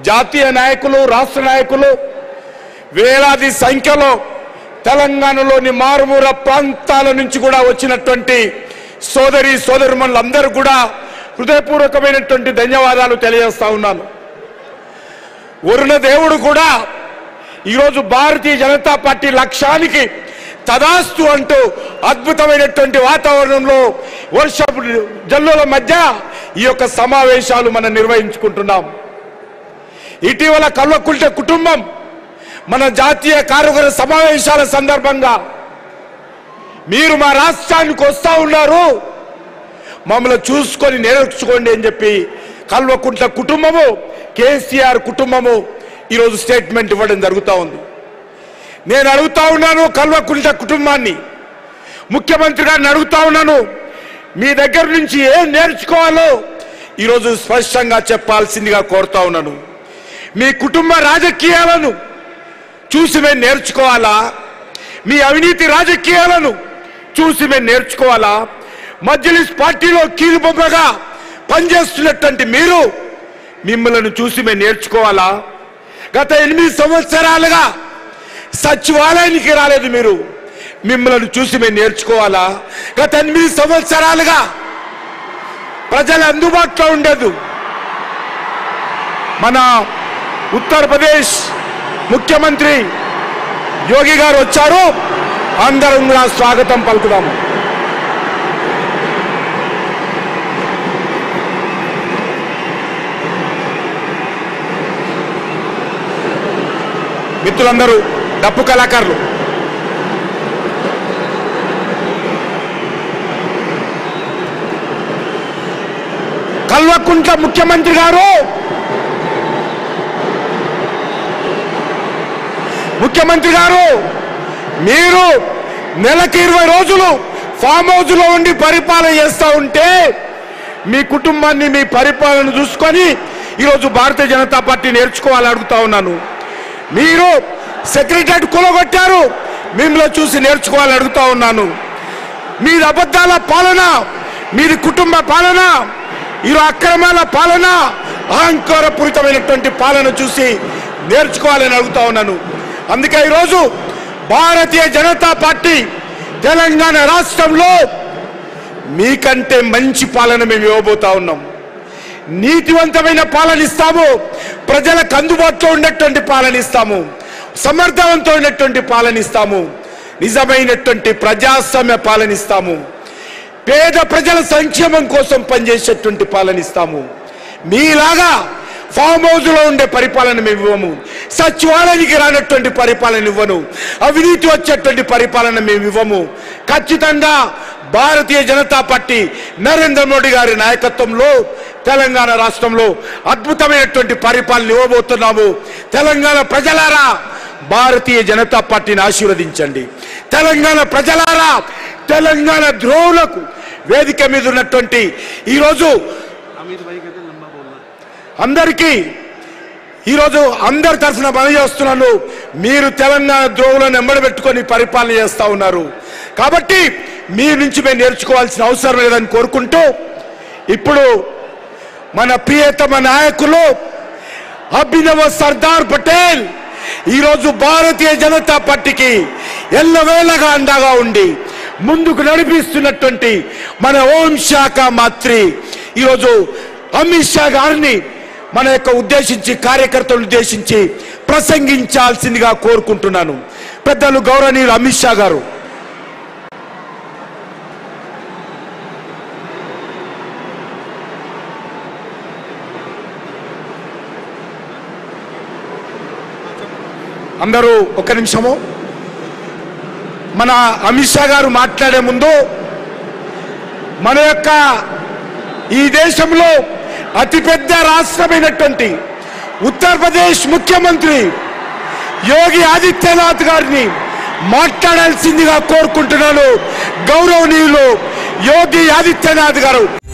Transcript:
జాతీయ నాయకులు రాష్ట్ర నాయకులు వేలాది సంఖ్యలో తెలంగాణలోని మారుమూల ప్రాంతాల నుంచి కూడా వచ్చినటువంటి సోదరి సోదరుమణులందరూ కూడా హృదయపూర్వకమైనటువంటి ధన్యవాదాలు తెలియజేస్తా ఉన్నాను వరుణ దేవుడు కూడా ఈరోజు భారతీయ జనతా పార్టీ లక్ష్యానికి తదాస్తు అంటూ అద్భుతమైనటువంటి వాతావరణంలో వర్షపు జల్లుల మధ్య ఈ యొక్క సమావేశాలు మనం నిర్వహించుకుంటున్నాం ఇటీవల కల్వకుంట కుటుంబం మన జాతీయ కార్యకర్త సమావేశాల సందర్భంగా మీరు మా రాష్ట్రానికి వస్తా ఉన్నారు మమ్మల్ని చూసుకొని నేర్చుకోండి అని చెప్పి కల్వకుంట్ల కుటుంబము కేసీఆర్ కుటుంబము ఈరోజు స్టేట్మెంట్ ఇవ్వడం జరుగుతూ ఉంది నేను అడుగుతా ఉన్నాను కల్వకుంట్ల కుటుంబాన్ని ముఖ్యమంత్రి గారిని అడుగుతా ఉన్నాను మీ దగ్గర నుంచి ఏం నేర్చుకోవాలో ఈరోజు స్పష్టంగా చెప్పాల్సిందిగా కోరుతా ఉన్నాను మీ కుటుంబ రాజకీయాలను చూసి మేము నేర్చుకోవాలా మీ అవినీతి రాజకీయాలను చూసి మేము నేర్చుకోవాలా మజ్లిస్ పార్టీలో కీలుబొమ్మగా పనిచేస్తున్నటువంటి మీరు మిమ్మల్ని చూసి మేము నేర్చుకోవాలా గత ఎనిమిది సంవత్సరాలుగా సచివాలయానికి రాలేదు మీరు మిమ్మల్ని చూసి మేము నేర్చుకోవాలా గత ఎనిమిది సంవత్సరాలుగా ప్రజల అందుబాటులో ఉండదు మన ఉత్తరప్రదేశ్ ముఖ్యమంత్రి యోగి గారు వచ్చారు అందరం కూడా స్వాగతం పలుకుదాము మిత్రులందరూ డప్పు కళాకారులు కల్వకుంట్ల ముఖ్యమంత్రి గారు ముఖ్యమంత్రి గారు మీరు నెలకి ఇరవై రోజులు ఫామ్ హౌస్ లో ఉండి పరిపాలన చేస్తా ఉంటే మీ కుటుంబాన్ని మీ పరిపాలన చూసుకొని ఈరోజు భారతీయ జనతా పార్టీ నేర్చుకోవాలని అడుగుతా ఉన్నాను మీరు సెక్రటరీ కూలగొట్టారు మిమ్మల్ని చూసి నేర్చుకోవాలని అడుగుతా ఉన్నాను మీది అబద్ధాల పాలన మీది కుటుంబ పాలన ఇరు అక్రమాల పాలన అహంకారపూరితమైనటువంటి పాలన చూసి నేర్చుకోవాలని అడుగుతా ఉన్నాను అందుకే ఈరోజు భారతీయ జనతా పార్టీ తెలంగాణ రాష్ట్రంలో మీకంటే మంచి పాలన మేము ఇవ్వబోతా ఉన్నాం నీతివంతమైన పాలన ఇస్తాము ప్రజలకు అందుబాటులో ఉన్నటువంటి పాలన ఇస్తాము సమర్థవంతమైనటువంటి పాలన ఇస్తాము నిజమైనటువంటి ప్రజాస్వామ్య పాలన ఇస్తాము పేద ప్రజల సంక్షేమం కోసం పనిచేసేటువంటి పాలన ఇస్తాము మీలాగా ఫామ్ హౌస్ లో ఉండే పరిపాలన మేము ఇవ్వము సచివాలయానికి రానటువంటి పరిపాలన ఇవ్వను అవినీతి వచ్చేటువంటి పరిపాలన మేము ఇవ్వము ఖచ్చితంగా భారతీయ జనతా పార్టీ నరేంద్ర మోడీ గారి నాయకత్వంలో తెలంగాణ రాష్ట్రంలో అద్భుతమైనటువంటి పరిపాలన ఇవ్వబోతున్నాము తెలంగాణ ప్రజలారా భారతీయ జనతా పార్టీని ఆశీర్వదించండి తెలంగాణ ప్రజలారా తెలంగాణ ద్రోవులకు వేదిక మీద ఉన్నటువంటి ఈరోజు అందరికీ ఈరోజు అందరి తరఫున మనవి చేస్తున్నాను మీరు తెలంగాణ ద్రోవులను ఎంబడబెట్టుకొని పరిపాలన చేస్తా ఉన్నారు కాబట్టి మీ నుంచి మేము నేర్చుకోవాల్సిన అవసరం లేదని కోరుకుంటూ ఇప్పుడు మన ప్రియతమ నాయకులు అభినవ సర్దార్ పటేల్ ఈరోజు భారతీయ జనతా పార్టీకి ఎల్లవేళగా అండగా ఉండి ముందుకు నడిపిస్తున్నటువంటి మన హోం శాఖ మంత్రి ఈరోజు అమిత్ షా గారిని మన యొక్క ఉద్దేశించి కార్యకర్తలు ఉద్దేశించి ప్రసంగించాల్సిందిగా కోరుకుంటున్నాను పెద్దలు గౌరవనీయులు అమిత్ షా గారు అందరూ ఒక నిమిషము మన అమిత్ షా గారు మాట్లాడే ముందు మన యొక్క ఈ దేశంలో అతిపెద్ద రాష్ట్రమైనటువంటి ఉత్తరప్రదేశ్ ముఖ్యమంత్రి యోగి ఆదిత్యనాథ్ గారిని మాట్లాడాల్సిందిగా కోరుకుంటున్నాను గౌరవనీయులు యోగి ఆదిత్యనాథ్ గారు